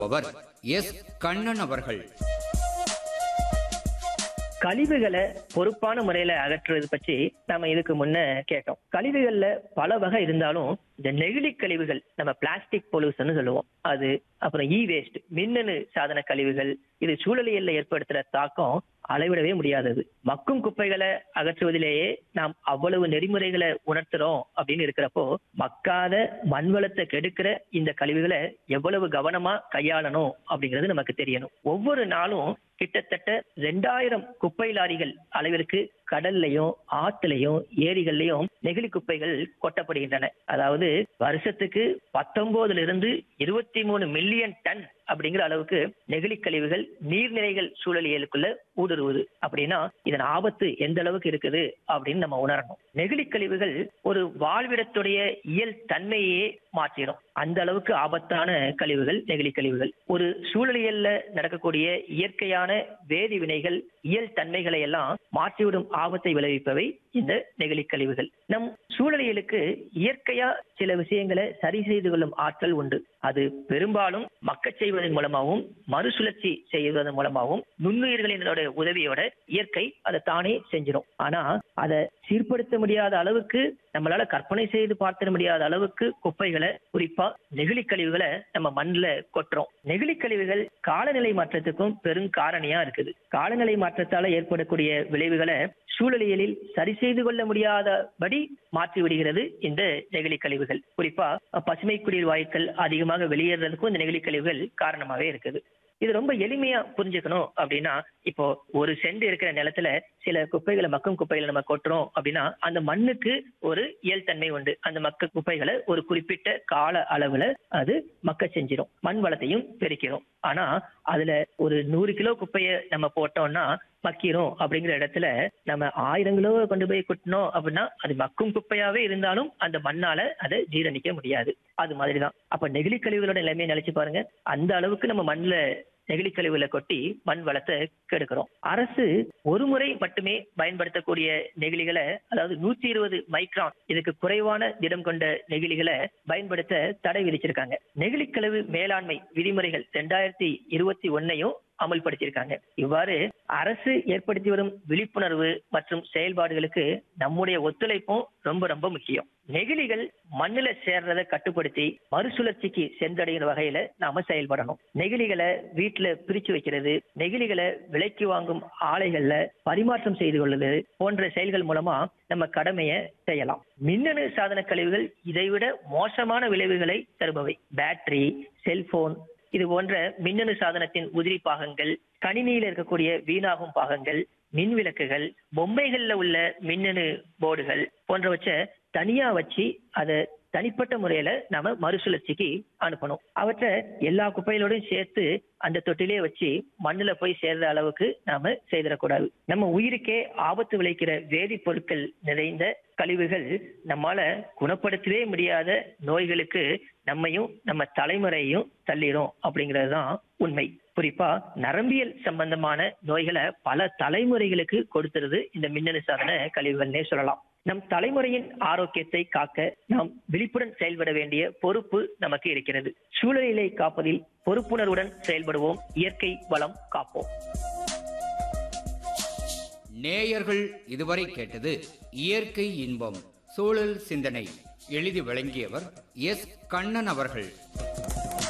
அவர் S Kannan அவர்கள் கழிவுகளை பொறுப்பான முறையில அகற்றுறது பற்றி நம்ம இதுக்கு முன்ன கேட்டோம் கழிவுகள்ல பல வகை இருந்தாலும் இந்த நெகிழி கழிவுகள் நம்ம பிளாஸ்டிக் பொல்யூஷன் சொல்லுவோம் அது அப்புறம் இ வேஸ்ட் மின்னணு சாதன கழிவுகள் இது சூழலியல்ல ஏற்படுத்துற தாக்கம் அளவிடவே முடியாதது மக்கும் குப்பைகளை அகற்றுவதிலேயே நாம் அவ்வளவு நெறிமுறைகளை உணர்த்துறோம் அப்படின்னு இருக்கிறப்போ மக்காத மண்வளத்தை கெடுக்கிற இந்த கழிவுகளை எவ்வளவு கவனமா கையாளணும் அப்படிங்கிறது நமக்கு தெரியணும் ஒவ்வொரு நாளும் கிட்டத்தட்ட ரெண்டாயிரம் குப்பை லாரிகள் அளவிற்கு கடல்லையும் ஆத்துலயும் ஏரிகள்லயும் நெகிழி குப்பைகள் கொட்டப்படுகின்றன அதாவது வருஷத்துக்கு பத்தொன்பதுல இருந்து இருபத்தி மூணு மில்லியன் டன் அப்படிங்கிற அளவுக்கு நெகிழி கழிவுகள் நீர்நிலைகள் சூழலியலுக்குள்ள ஊடுருவுது அப்படின்னா இதன் ஆபத்து எந்த அளவுக்கு இருக்குது அப்படின்னு நம்ம உணரணும் நெகிழி கழிவுகள் ஒரு வாழ்விடத்துடைய இயல் தன்மையே மாற்றிடும் அந்த அளவுக்கு ஆபத்தான கழிவுகள் நெகிழி கழிவுகள் ஒரு சூழலியல்ல நடக்கக்கூடிய இயற்கையான வேதி வினைகள் இயல் தன்மைகளை எல்லாம் மாற்றிவிடும் ஆபத்தை விளைவிப்பவை இந்த நெகிழி கழிவுகள் நம் சூழலியலுக்கு இயற்கையா சில விஷயங்களை சரி செய்து கொள்ளும் ஆற்றல் உண்டு அது பெரும்பாலும் மக்கச் செய்வதன் மூலமாகவும் மறுசுழற்சி செய்வதன் மூலமாகவும் நுண்ணுயிர்களினோட உதவியோட இயற்கை அதை தானே செஞ்சிடும் ஆனா அதை சீர்படுத்த முடியாத அளவுக்கு நம்மளால கற்பனை செய்து பார்த்திட முடியாத அளவுக்கு குப்பைகளை குறிப்பா நெகிழி கழிவுகளை நம்ம மண்ணுல கொட்டுறோம் நெகிழி கழிவுகள் காலநிலை மாற்றத்துக்கும் பெரும் காரணியா இருக்குது காலநிலை மாற்றத்தால ஏற்படக்கூடிய விளைவுகளை சூழலியலில் சரி செய்து கொள்ள முடியாதபடி மாற்றி விடுகிறது இந்த நெகிழி கழிவுகள் குறிப்பா பசுமை குடில் வாயுக்கள் அதிகமாக வெளியேறதுக்கும் இந்த நெகிழி கழிவுகள் காரணமாவே இருக்குது இது ரொம்ப எளிமையா புரிஞ்சுக்கணும் அப்படின்னா இப்போ ஒரு சென்ட் இருக்கிற நிலத்துல சில குப்பைகளை மக்கும் குப்பைகளை நம்ம கொட்டுறோம் அப்படின்னா அந்த மண்ணுக்கு ஒரு இயல் தன்மை உண்டு அந்த மக்க குப்பைகளை ஒரு குறிப்பிட்ட கால அளவுல அது மக்க செஞ்சிடும் மண் வளத்தையும் பெருக்கிறோம் ஆனா அதுல ஒரு நூறு கிலோ குப்பையை நம்ம போட்டோம்னா மக்கிறோம் அப்படிங்கிற இடத்துல நம்ம ஆயிரம் கிலோ கொண்டு போய் கொட்டினோம் அப்படின்னா அது மக்கும் குப்பையாவே இருந்தாலும் அந்த மண்ணால அதை ஜீரணிக்க முடியாது அது மாதிரிதான் அப்ப நெகிழி கழிவுகளோட நிலைமையை நினைச்சு பாருங்க அந்த அளவுக்கு நம்ம மண்ணுல நெகிழி கழிவுகளை கொட்டி மண் வளத்தை கெடுக்கிறோம் அரசு ஒரு முறை மட்டுமே பயன்படுத்தக்கூடிய நெகிழிகளை அதாவது நூத்தி இருபது மைக்ரான் இதுக்கு குறைவான திடம் கொண்ட நெகிழிகளை பயன்படுத்த தடை விதிச்சிருக்காங்க நெகிழி கழிவு மேலாண்மை விதிமுறைகள் ரெண்டாயிரத்தி இருபத்தி ஒன்னையும் அமல்படுத்தியிருக்காங்க இவ்வாறு அரசு ஏற்படுத்தி வரும் விழிப்புணர்வு மற்றும் செயல்பாடுகளுக்கு நம்முடைய ஒத்துழைப்பும் ரொம்ப ரொம்ப முக்கியம் நெகிழிகள் மண்ணுல சேர்றதை கட்டுப்படுத்தி மறுசுழற்சிக்கு சென்றடைகிற வகையில நாம செயல்படணும் நெகிழிகளை வீட்டுல பிரிச்சு வைக்கிறது நெகிழிகளை விலைக்கு வாங்கும் ஆலைகள்ல பரிமாற்றம் செய்து கொள்வது போன்ற செயல்கள் மூலமா நம்ம கடமையை செய்யலாம் மின்னணு சாதன கழிவுகள் இதைவிட மோசமான விளைவுகளை தருபவை பேட்டரி செல்போன் இது போன்ற மின்னணு சாதனத்தின் உதிரி பாகங்கள் கணினியில் இருக்கக்கூடிய வீணாகும் பாகங்கள் மின் விளக்குகள் பொம்மைகள்ல உள்ள மின்னணு போர்டுகள் போன்றவற்றை தனியா வச்சு அதை தனிப்பட்ட முறையில நாம மறுசுழற்சிக்கு அனுப்பணும் அவற்றை எல்லா குப்பைகளோடையும் சேர்த்து அந்த தொட்டிலே வச்சு மண்ணுல போய் சேர்ற அளவுக்கு நாம செய்திடக்கூடாது நம்ம உயிருக்கே ஆபத்து விளைக்கிற வேதிப்பொருட்கள் நிறைந்த கழிவுகள் நம்மால குணப்படுத்தவே முடியாத நோய்களுக்கு நம்மையும் நம்ம தலைமுறையும் தள்ளிடும் அப்படிங்கிறது தான் உண்மை குறிப்பா நரம்பியல் சம்பந்தமான நோய்களை பல தலைமுறைகளுக்கு கொடுத்துருது இந்த மின்னணு சாதன கழிவுகள்னே சொல்லலாம் நம் தலைமுறையின் ஆரோக்கியத்தை காக்க நாம் விழிப்புடன் செயல்பட வேண்டிய பொறுப்பு நமக்கு இருக்கிறது சூழலிலை காப்பதில் பொறுப்புணர்வுடன் செயல்படுவோம் இயற்கை வளம் காப்போம் நேயர்கள் இதுவரை கேட்டது இயற்கை இன்பம் சூழல் சிந்தனை எழுதி வழங்கியவர் எஸ் கண்ணன் அவர்கள்